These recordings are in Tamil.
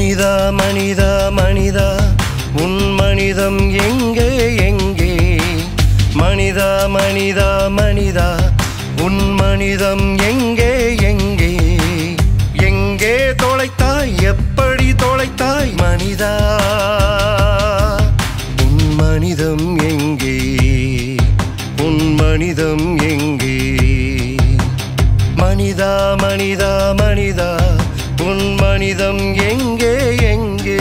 மனிதா மனிதா மனிதா உன் மனிதம் எங்கே எங்கே மனிதா மனிதா மனிதா உன் மனிதம் எங்கே எங்கே எங்கே தொலைத்தாய் எப்படி தொலைத்தாய் மனிதா உன் மனிதம் எங்கே உன் மனிதம் எங்கே மனிதா மனிதா மனிதா உன் மனிதம் எங்கே எங்கே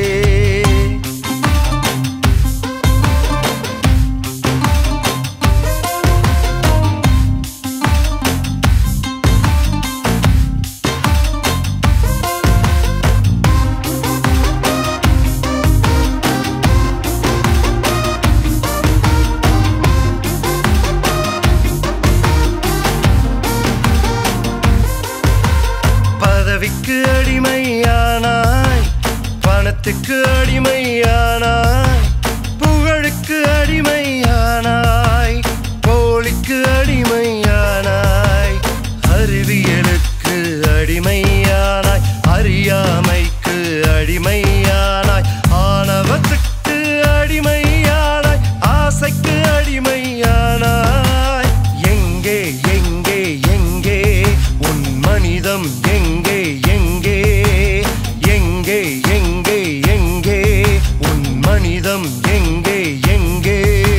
பதவிக்கு அடிமையானாய் பணத்துக்கு அடிமையானாய் புகழுக்கு அடிமையானாய் போலிக்கு அடிமையானாய் அறிவியலுக்கு அடிமையானாய் அறியாமைக்கு அடிமையானாய் ஆணவத்துக்கு அடிமையானாய் ஆசைக்கு அடிமையானாய் எங்கே எங்கே எங்கே உன் மனிதம் எங்கே எங்கே எங்கே எங்கே எங்கே உன் மனிதம் எங்கே எங்கே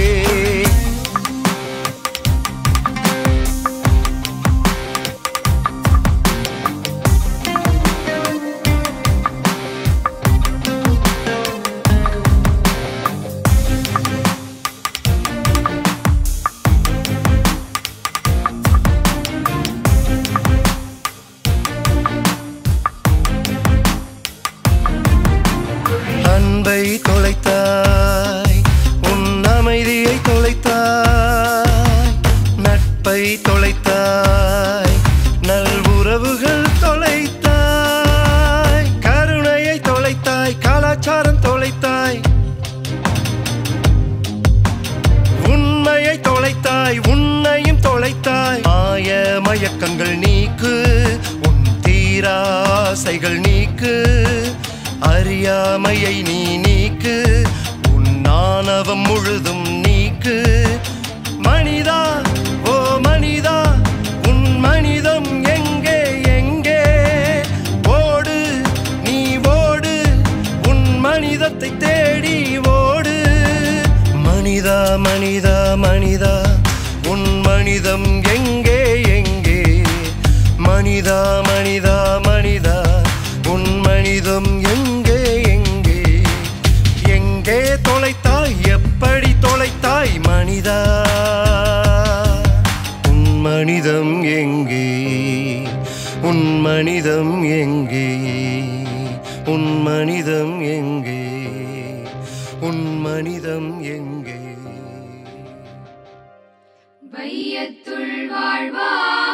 அன்பை தொலைத்தாய் உன் அமைதியை தொலைத்தாய் நட்பை தொலைத்தாய் நல்வுறவுகள் தொலைத்தாய் கருணையை தொலைத்தாய் கலாச்சாரம் தொலைத்தாய் உண்மையை தொலைத்தாய் உன்னையும் தொலைத்தாய் மாய மயக்கங்கள் நீக்கு உன் தீராசைகள் நீக்கு அறியாமையை நீ நீக்கு உன் ஆணவம் முழுதும் நீக்கு மனிதா ஓ மனிதா உன் மனிதம் எங்கே எங்கே ஓடு நீ ஓடு உன் மனிதத்தை தேடி ஓடு மனிதா மனிதா மனிதா உன் மனிதம் எங்கே எங்கே மனிதா மனிதா மனிதா உன் மனிதம் எங்கே எங்கே எங்கே தொலைத்தாய் எப்படி தொலைத்தாய் மனிதா உன் மனிதம் எங்கே உன் மனிதம் எங்கே உன் மனிதம் எங்கே உன் மனிதம் எங்கே வையத்துள் வாழ்வாய்